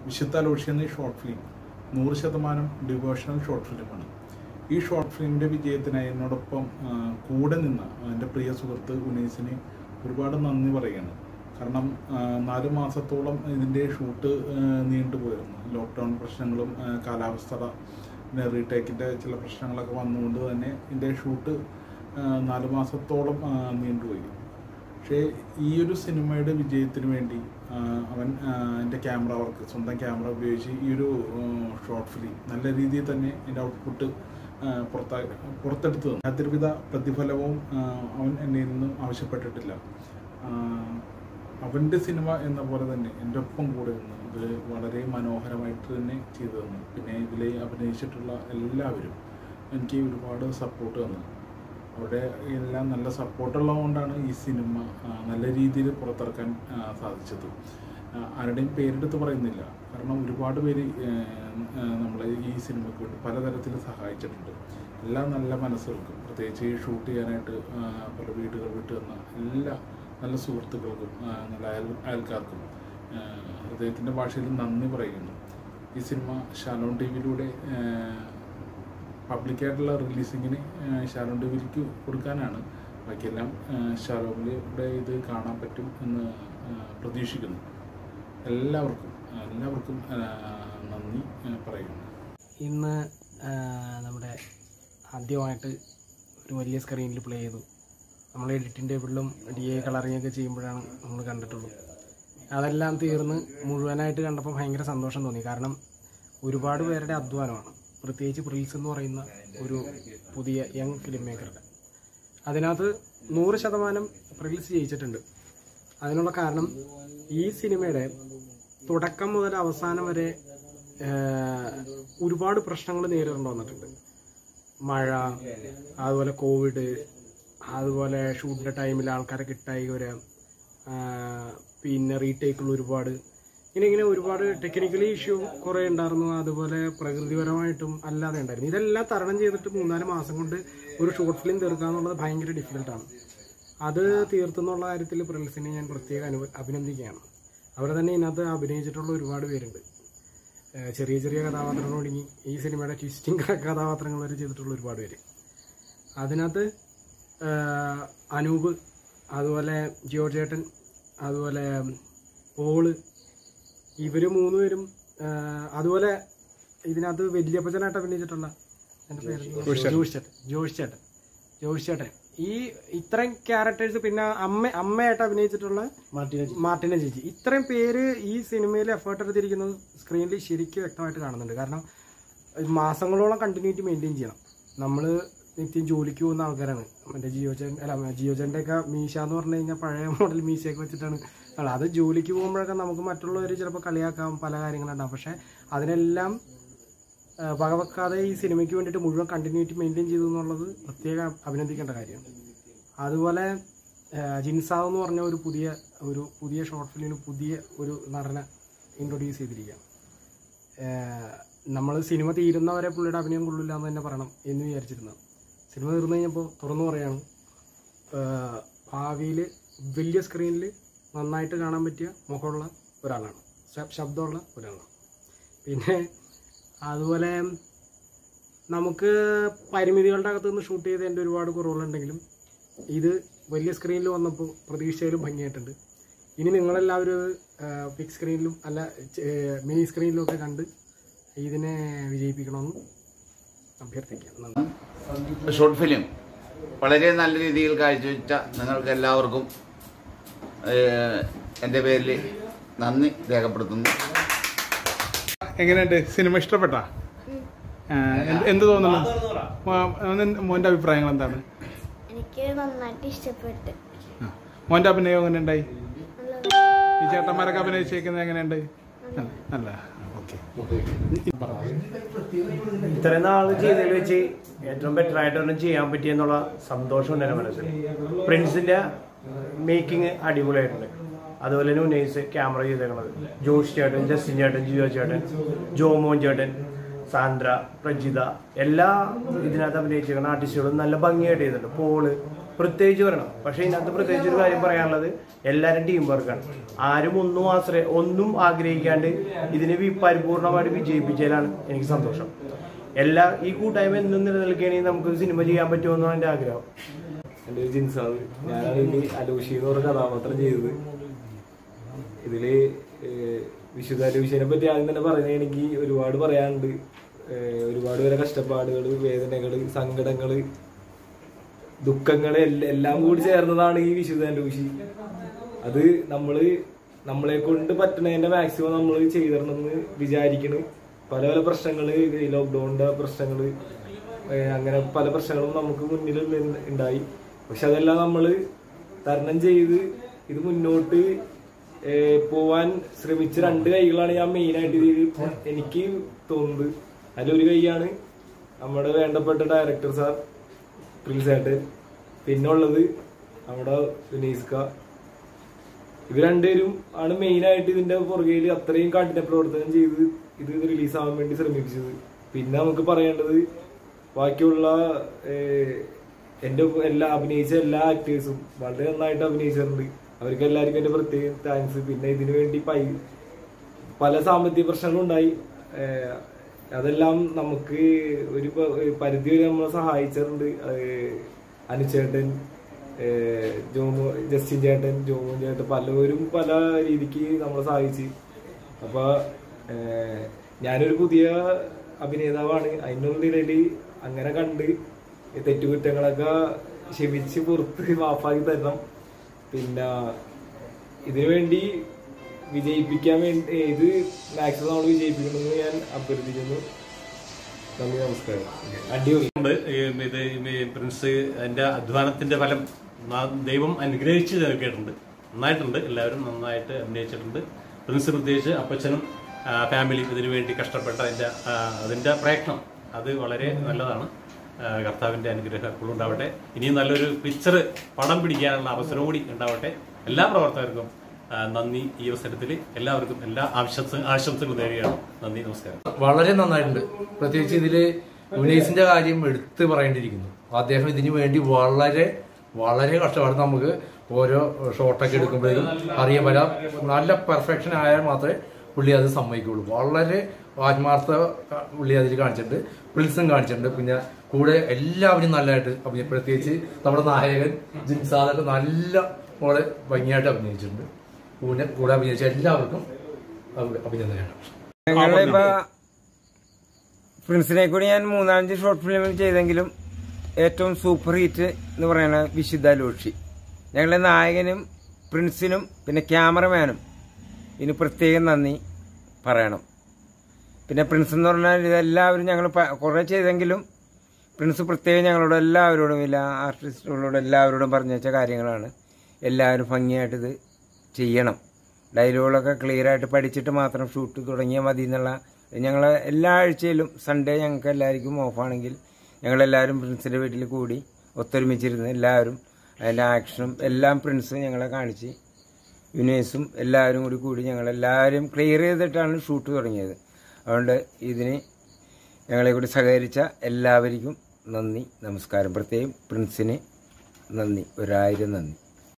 വിശുദ്ധ ലോഷി എന്ന ഈ ഷോർട്ട് ഫിലിം നൂറ് ശതമാനം ഡിവോഷണൽ ഷോർട്ട് ഫിലിമാണ് ഈ ഷോർട്ട് ഫിലിമിൻ്റെ വിജയത്തിനായി എന്നോടൊപ്പം ആ, കൂടെ നിന്ന എൻ്റെ പ്രിയ സുഹൃത്ത് ഉനീസിന് ഒരുപാട് നന്ദി പറയുകയാണ് കാരണം ആ, നാല് മാസത്തോളം ഇതിൻ്റെ ഷൂട്ട് ആ, നീണ്ടുപോയിരുന്നു ലോക്ക്ഡൗൺ പ്രശ്നങ്ങളും ആ, കാലാവസ്ഥ പിന്നെ റീടേക്കിൻ്റെ ചില പ്രശ്നങ്ങളൊക്കെ വന്നുകൊണ്ട് തന്നെ ഇതിൻ്റെ ഷൂട്ട് ആ, നാല് മാസത്തോളം ആ, നീണ്ടുപോയി പക്ഷേ ഈ ഒരു സിനിമയുടെ വിജയത്തിന് വേണ്ടി ആ, അവൻ ആ, എൻ്റെ ക്യാമറ വർക്ക് സ്വന്തം ക്യാമറ ഉപയോഗിച്ച് ഈ ഒരു ഷോർട്ട് ഫിലിം നല്ല രീതിയിൽ തന്നെ എൻ്റെ ഔട്ട്പുട്ട് പുറത്താ പുറത്തെടുത്തു തന്നു യാതൊരുവിധ പ്രതിഫലവും ആ, അവൻ എന്നിൽ നിന്നും ആവശ്യപ്പെട്ടിട്ടില്ല ആ, അവൻ്റെ സിനിമ എന്ന പോലെ തന്നെ എൻ്റെ ഒപ്പം കൂടെ നിന്ന് ഇത് വളരെ മനോഹരമായിട്ട് തന്നെ ചെയ്തു തന്നു പിന്നെ ഇതിൽ അഭിനയിച്ചിട്ടുള്ള എല്ലാവരും എനിക്ക് ഒരുപാട് സപ്പോർട്ട് തന്നു അവിടെ എല്ലാം നല്ല സപ്പോർട്ടുള്ളത് കൊണ്ടാണ് ഈ സിനിമ ആ, നല്ല രീതിയിൽ പുറത്തിറക്കാൻ ആ, സാധിച്ചത് ആ, ആരുടെയും പേരെടുത്ത് പറയുന്നില്ല കാരണം ഒരുപാട് പേര് നമ്മളെ ഈ സിനിമയ്ക്ക് വേണ്ടി പലതരത്തിൽ സഹായിച്ചിട്ടുണ്ട് എല്ലാ നല്ല മനസ്സുകൾക്കും പ്രത്യേകിച്ച് ഈ ഷൂട്ട് ചെയ്യാനായിട്ട് ആ, പല വീടുകൾ വിട്ട് തന്ന എല്ലാ നല്ല സുഹൃത്തുക്കൾക്കും ആ, നല്ല അയൽ അയൽക്കാർക്കും ഹൃദയത്തിൻ്റെ ഭാഷയിൽ നന്ദി പറയുന്നു ഈ സിനിമ ഷാലോൺ ടി വിയിലൂടെ പബ്ലിക്കായിട്ടുള്ള റിലീസിങ്ങിന് ഷാലോൺ ടി വിയിലേക്ക് കൊടുക്കാനാണ് ബാക്കിയെല്ലാം ഷാലോമിലൂടെ ഇത് കാണാൻ പറ്റും എന്ന് ആ, പ്രതീക്ഷിക്കുന്നു എല്ലാവർക്കും എല്ലാവർക്കും ആ, നന്ദി ആ, പറയുന്നു ഇന്ന് ആ, നമ്മുടെ ആദ്യമായിട്ട് ഒരു വലിയ സ്ക്രീനിൽ പ്ലേ ചെയ്തു നമ്മൾ എഡിറ്റിംഗ് ടേബിളിലും ഡി എ കളറിംഗ് ഒക്കെ ചെയ്യുമ്പോഴാണ് നമ്മൾ കണ്ടിട്ടുള്ളൂ അതെല്ലാം തീർന്ന് മുഴുവനായിട്ട് കണ്ടപ്പോൾ ഭയങ്കര സന്തോഷം തോന്നി കാരണം ഒരുപാട് പേരുടെ അധ്വാനമാണ് പ്രത്യേകിച്ച് പ്രിൽസ് എന്ന് പറയുന്ന ഒരു പുതിയ യങ് ഫിലിം മേക്കറുടെ അതിനകത്ത് നൂറ് ശതമാനം പ്രിൽസ് ജയിച്ചിട്ടുണ്ട് അതിനുള്ള കാരണം ഈ സിനിമയുടെ തുടക്കം മുതൽ അവസാനം വരെ ആഹ്, ഒരുപാട് പ്രശ്നങ്ങൾ നേരിടേണ്ടി വന്നിട്ടുണ്ട് മഴ അതുപോലെ കോവിഡ് അതുപോലെ ഷൂട്ടിൻ്റെ ടൈമിൽ ആൾക്കാരെ കിട്ടായി വരാം ആഹ്, പിന്നെ റീടേക്കുകൾ ഒരുപാട് ഇങ്ങനെ ഇങ്ങനെ ഒരുപാട് ടെക്നിക്കലി ഇഷ്യൂ കുറേ ഉണ്ടായിരുന്നു അതുപോലെ പ്രകൃതിപരമായിട്ടും അല്ലാതെ ഉണ്ടായിരുന്നു ഇതെല്ലാം തരണം ചെയ്തിട്ട് മൂന്നാല് മാസം കൊണ്ട് ഒരു ഷോർട്ട് ഫിലിം തീർക്കുക എന്നുള്ളത് ഭയങ്കര ഡിഫിക്കൽട്ടാണ് അത് തീർത്തെന്നുള്ള കാര്യത്തിൽ പ്രിൽസിനെ ഞാൻ പ്രത്യേകം അനു അഭിനന്ദിക്കുകയാണ് അവർ തന്നെ ഇതിനകത്ത് അഭിനയിച്ചിട്ടുള്ള ഒരുപാട് പേരുണ്ട് ഏഹ് ചെറിയ ചെറിയ കഥാപാത്രങ്ങൾ ഒടുങ്ങി ഈ സിനിമയുടെ ട്വിസ്റ്റിംഗ് കഥാപാത്രങ്ങൾ വരെ ചെയ്തിട്ടുള്ള ഒരുപാട് പേര് അതിനകത്ത് ഏഹ് അനൂപ് അതുപോലെ ജിയോ ചേട്ടൻ അതുപോലെ പോള് ഇവര് മൂന്നുപേരും ഏഹ് അതുപോലെ ഇതിനകത്ത് വല്യപ്പച്ചനായിട്ട് അഭിനയിച്ചിട്ടുള്ള എൻ്റെ പേര് ജോഷ് ചേട്ടൻ ജോഷ് ചേട്ടൻ ജോഷ് ചേട്ടൻ ഈ ഇത്രയും ക്യാരക്ടേഴ്സ് പിന്നെ അമ്മ അമ്മയായിട്ട് അഭിനയിച്ചിട്ടുള്ള മാർട്ടിന ചേച്ചി ഇത്രയും പേര് ഈ സിനിമയിൽ എഫേർട്ട് എടുത്തിരിക്കുന്നത് സ്ക്രീനിൽ ശരിക്കും വ്യക്തമായിട്ട് കാണുന്നുണ്ട് കാരണം മാസങ്ങളോളം കണ്ടിന്യൂറ്റി മെയിൻറ്റെയിൻ ചെയ്യണം നമ്മൾ നിത്യം ജോലിക്ക് പോകുന്ന ആൾക്കാരാണ് മറ്റേ ജിയോചൻ അല്ല ജിയോചൻ്റെ ഒക്കെ മീശ എന്ന് പറഞ്ഞു കഴിഞ്ഞാൽ പഴയ മോഡൽ മീശയൊക്കെ വെച്ചിട്ടാണ് ഉള്ളത്. അത് ജോലിക്ക് പോകുമ്പോഴൊക്കെ നമുക്ക് മറ്റുള്ളവർ ചിലപ്പോൾ കളിയാക്കാം പല കാര്യങ്ങളുണ്ടാവും പക്ഷെ അതിനെല്ലാം ആ, വകവെക്കാതെ ഈ സിനിമയ്ക്ക് വേണ്ടിയിട്ട് മുഴുവൻ കണ്ടിന്യൂറ്റി മെയിൻറ്റെയിൻ ചെയ്തു എന്നുള്ളത് പ്രത്യേകം അഭിനന്ദിക്കേണ്ട കാര്യമാണ് അതുപോലെ ആ, ജിൻസാവ് എന്ന് പറഞ്ഞ ഒരു പുതിയ ഒരു പുതിയ ഷോർട്ട് ഫിലിമിന് പുതിയ ഒരു നടനെ ഇൻട്രൊഡ്യൂസ് ചെയ്തിരിക്കുകയാണ് നമ്മൾ സിനിമ തീരുന്നവരെ പുള്ളിയുടെ അഭിനയം കൊള്ളില്ല എന്ന് തന്നെ പറയണം എന്ന് വിചാരിച്ചിരുന്നത് സിനിമ തീർന്നു കഴിഞ്ഞപ്പോൾ തുറന്നു പറയാണ് ഭാവിയിൽ വലിയ സ്ക്രീനിൽ നന്നായിട്ട് കാണാൻ പറ്റിയ മുഖമുള്ള ഒരാളാണ് ശ- ശബ്ദമുള്ള ഒരാളാണ് പിന്നെ അതുപോലെ നമുക്ക് പരിമിതികളുടെ അകത്ത് നിന്ന് ഷൂട്ട് ചെയ്തതിൻ്റെ ഒരുപാട് കുറവുകളുണ്ടെങ്കിലും ഇത് വലിയ സ്ക്രീനിൽ വന്നപ്പോൾ പ്രതീക്ഷയിലും ഭംഗിയായിട്ടുണ്ട് ഇനി നിങ്ങളെല്ലാവരും ബിഗ് സ്ക്രീനിലും അല്ല മിനി സ്ക്രീനിലും ഒക്കെ കണ്ട് ഇതിനെ വിജയിപ്പിക്കണമെന്ന് അഭ്യർത്ഥിക്കാം നന്ദി ഷോർട്ട് ഫിലിം വളരെ നല്ല രീതിയിൽ കാഴ്ചവെച്ച നിങ്ങൾക്ക് എല്ലാവർക്കും ഏഹ്, എൻ്റെ പേരിൽ നന്ദി രേഖപ്പെടുത്തുന്നു എങ്ങനെയുണ്ട് സിനിമ ഇഷ്ടപ്പെട്ട എന്ത് തോന്നുന്നു മോ- മോൻ- മോന്റെ അഭിപ്രായങ്ങൾ എന്താണ് എനിക്ക് നന്നായിട്ട് ഇഷ്ടപ്പെട്ട് ആ. മോന്റെ അഭിനയം എങ്ങനെ ഉണ്ടായി നല്ലത് ഈ ചേട്ടന്മാരൊക്കെ അഭിനയിച്ചേക്കുന്നത് എങ്ങനെയുണ്ട് നല്ല ഓക്കെ ഇത്രയും നാൾ ചെയ്തതിൽ വെച്ച് ഏറ്റവും ബെറ്റർ ആയിട്ട് ഒന്നും ചെയ്യാൻ പറ്റിയെന്നുള്ള സന്തോഷമുണ്ട് എൻ്റെ മനസ്സിൽ പ്രിൻസിന്റെ മേക്കിംഗ് അടിപൊളിയായിട്ടുണ്ട് അതുപോലെ തന്നെ ഉന്നയിച്ച് ക്യാമറ ചെയ്തേക്കണത് ജോഷ് ചേട്ടൻ ജസ്റ്റിൻ ചേട്ടൻ ജിയോ ചേട്ടൻ ജോമോൻ ചേട്ടൻ സാന്ദ്ര പ്രജിത എല്ലാ ഇതിനകത്ത് അഭിനയിച്ചിരിക്കുന്ന ആർട്ടിസ്റ്റുകളും നല്ല ഭംഗിയായിട്ട് ചെയ്തിട്ടുണ്ട് പോള് പ്രത്യേകിച്ച് പറയണം പക്ഷേ ഇതിനകത്ത് പ്രത്യേകിച്ച് ഒരു കാര്യം പറയാനുള്ളത് എല്ലാവരും ടീം വർക്കാണ് ആരും ഒന്നും ആശ്രയ ഒന്നും ആഗ്രഹിക്കാണ്ട് ഇതിനെ വി- പരിപൂർണമായിട്ട് വിജയിപ്പിച്ചതിലാണ് എനിക്ക് സന്തോഷം എല്ലാ ഈ കൂട്ടായ്മ എന്നും നിലനിൽക്കുകയാണെങ്കിൽ നമുക്ക് സിനിമ ചെയ്യാൻ പറ്റുമെന്നാണ് എൻ്റെ ആഗ്രഹം എൻ്റെ ഒരു ജിൻസാണ് ഞാനാണ് ഇതിൽ അലൂഷി എന്ന് പറഞ്ഞ കഥാപാത്രം ചെയ്തത് ഇതില് ഏഹ്, വിശുദ്ധ അലൂഷിനെ പറ്റി ആദ്യം തന്നെ പറയുന്നത് എനിക്ക് ഒരുപാട് പറയാനുണ്ട് ഏഹ്, ഒരുപാട് പേരെ കഷ്ടപ്പാടുകൾ വേദനകൾ സങ്കടങ്ങൾ ദുഃഖങ്ങൾ എല്ലാം കൂടി ചേർന്നതാണ് ഈ വിശുദ്ധ അലൂഷി അത് നമ്മള് നമ്മളെ കൊണ്ട് പറ്റുന്നതിന്റെ മാക്സിമം നമ്മൾ ചെയ്തിരണമെന്ന് വിചാരിക്കണ് പല പല പ്രശ്നങ്ങള് ഈ ലോക്ക്ഡൌണിന്റെ പ്രശ്നങ്ങള് ഏഹ് അങ്ങനെ പല പ്രശ്നങ്ങളും നമുക്ക് മുന്നിൽ ഉണ്ട്- ഉണ്ടായി പക്ഷെ അതെല്ലാം നമ്മൾ തരണം ചെയ്ത് ഇത് മുന്നോട്ട് ഏഹ് പോവാൻ ശ്രമിച്ച രണ്ട് കൈകളാണ് ഞാൻ മെയിൻ ആയിട്ട് ഇതിൽ എനിക്ക് തോന്നുന്നത് അതിലൊരു കൈയാണ് നമ്മുടെ വേണ്ടപ്പെട്ട ഡയറക്ടർ സാർ പ്രിൻസേട്ടൻ പിന്നെ ഉള്ളത് നമ്മുടെ വിനീസ്ക ഇവർ രണ്ടുപേരും ആണ് മെയിൻ ആയിട്ട് ഇതിന്റെ പുറകിൽ അത്രയും കാഠിന പ്രവർത്തനം ചെയ്ത് ഇത് റിലീസ് ആവാൻ വേണ്ടി ശ്രമിച്ചത് പിന്നെ നമുക്ക് പറയേണ്ടത് ബാക്കിയുള്ള ഏഹ്, എന്റെ എല്ലാ അഭിനയിച്ച എല്ലാ ആക്ടേഴ്സും വളരെ നന്നായിട്ട് അഭിനയിച്ചിട്ടുണ്ട് അവർക്ക് എല്ലാവർക്കും എന്റെ പ്രത്യേക താങ്ക്സ് പിന്നെ ഇതിനു വേണ്ടി പൈ പല സാമ്പത്തിക പ്രശ്നങ്ങളും ഉണ്ടായി ഏഹ്, അതെല്ലാം നമുക്ക് ഒരു പ- ഒരു പരിധി വരെ നമ്മളെ സഹായിച്ചിട്ടുണ്ട് ഏഹ്, അനുചേട്ടൻ ഏഹ്, ജോമോ ജസ്റ്റിൻ ചേട്ടൻ ജോമോൻ ചേട്ടൻ പലവരും പല രീതിക്ക് നമ്മളെ സഹായിച്ച് അപ്പൊ ഏഹ്, ഞാനൊരു പുതിയ അഭിനേതാവാണ് അതിനുള്ളിടയിൽ അങ്ങനെ കണ്ട് ഈ തെറ്റുകുറ്റങ്ങളൊക്കെ ക്ഷമിച്ച് പുറത്ത് മാഫാക്കി തരണം പിന്നെ ഇതിനു വേണ്ടി വിജയിപ്പിക്കാൻ വേണ്ടി ഇത് മാക്സിമം നമ്മൾ വിജയിപ്പിക്കണമെന്ന് ഞാൻ അഭ്യർത്ഥിക്കുന്നു നന്ദി നമസ്കാരം അടിപൊളി ഉണ്ട് ഈ ഇത് ഈ പ്രിൻസ് അതിന്റെ അധ്വാനത്തിന്റെ ഫലം ന- ദൈവം അനുഗ്രഹിച്ച് നൽകിയിട്ടുണ്ട് നന്നായിട്ടുണ്ട് എല്ലാവരും നന്നായിട്ട് അഭിനയിച്ചിട്ടുണ്ട് പ്രിൻസ് പ്രത്യേകിച്ച് അപ്പച്ചനും ആ, ഫാമിലിയും ഇതിനു വേണ്ടി കഷ്ടപ്പെട്ട അതിന്റെ ആ, അതിന്റെ പ്രയത്നം അത് വളരെ നല്ലതാണ് ആ, കർത്താവിന്റെ അനുഗ്രഹം എപ്പോഴും ഉണ്ടാവട്ടെ ഇനിയും നല്ലൊരു പിക്ചർ പടം പിടിക്കാനുള്ള അവസരവും കൂടി ഉണ്ടാവട്ടെ എല്ലാ പ്രവർത്തകർക്കും ആ, നന്ദി ഈ അവസരത്തിൽ എല്ലാവർക്കും എല്ലാ ആശംസ ആശംസകളും നേരുകയാണ് നന്ദി നമസ്കാരം വളരെ നന്നായിട്ടുണ്ട് പ്രത്യേകിച്ച് ഇതില് യുനൈസിന്റെ കാര്യം എടുത്തു പറയേണ്ടിയിരിക്കുന്നു അദ്ദേഹം ഇതിനു വേണ്ടി വളരെ വളരെ കഷ്ടപ്പാട് നമുക്ക് ഓരോ ഷോട്ടൊക്കെ എടുക്കുമ്പോഴേക്കും അറിയാൻ പറ്റാം നല്ല പെർഫെക്ഷൻ ആയാൽ മാത്രമേ പുള്ളി അത് സമ്മതിക്കുള്ളൂ വളരെ ആത്മാർത്ഥ പുള്ളി അതിൽ കാണിച്ചിട്ടുണ്ട് പ്രിൻസും കാണിച്ചിട്ടുണ്ട് പിന്നെ കൂടെ എല്ലാവരും നല്ലതായിട്ട് അഭിനയി പ്രത്യേകിച്ച് നമ്മുടെ നായകൻ ജിൻസാദൊക്കെ നല്ല പോലെ ഭംഗിയായിട്ട് അഭിനയിച്ചിട്ടുണ്ട് കൂടെ കൂടെ അഭിനയിച്ച എല്ലാവർക്കും അഭി- അഭിനന്ദനമാണ് ഞങ്ങളിപ്പോ പ്രിൻസിനെ കൂടി ഞാൻ മൂന്നാലഞ്ച് ഷോർട്ട് ഫിലിം ചെയ്തെങ്കിലും ഏറ്റവും സൂപ്പർ ഹിറ്റ് എന്ന് പറയുന്നത് വിശുദ്ധ ലോഷി ഞങ്ങളുടെ നായകനും പ്രിൻസിനും പിന്നെ ക്യാമറമാനും ഇതിന് പ്രത്യേകം നന്ദി പറയണം പിന്നെ പ്രിൻസ് എന്ന് പറഞ്ഞാൽ ഇതെല്ലാവരും ഞങ്ങൾ കുറേ ചെയ്തെങ്കിലും പ്രിൻസ് പ്രത്യേകം ഞങ്ങളോട് എല്ലാവരോടും എല്ലാ ആർട്ടിസ്റ്റുകളോടും എല്ലാവരോടും പറഞ്ഞു വെച്ച കാര്യങ്ങളാണ് എല്ലാവരും ഭംഗിയായിട്ട് ഇത് ചെയ്യണം ഡയലോഗുകളൊക്കെ ക്ലിയർ ആയിട്ട് പഠിച്ചിട്ട് മാത്രം ഷൂട്ട് തുടങ്ങിയാൽ മതി എന്നുള്ള ഞങ്ങൾ എല്ലാ ആഴ്ചയിലും സൺഡേ ഞങ്ങൾക്ക് എല്ലാവർക്കും ഓഫാണെങ്കിൽ ഞങ്ങളെല്ലാവരും പ്രിൻസിൻ്റെ വീട്ടിൽ കൂടി ഒത്തൊരുമിച്ചിരുന്ന് എല്ലാവരും അതിൻ്റെ ആക്ഷനും എല്ലാം പ്രിൻസ് ഞങ്ങളെ കാണിച്ച് യുനേഴ്സും എല്ലാവരും കൂടി കൂടി ഞങ്ങളെല്ലാവരും ക്ലിയർ ചെയ്തിട്ടാണ് ഷൂട്ട് തുടങ്ങിയത് അതുകൊണ്ട് ഇതിന് ഞങ്ങളെ കൂടി സഹകരിച്ച എല്ലാവർക്കും നന്ദി നമസ്കാരം പ്രത്യേകം പ്രിൻസിന് നന്ദി ഒരായിരം നന്ദി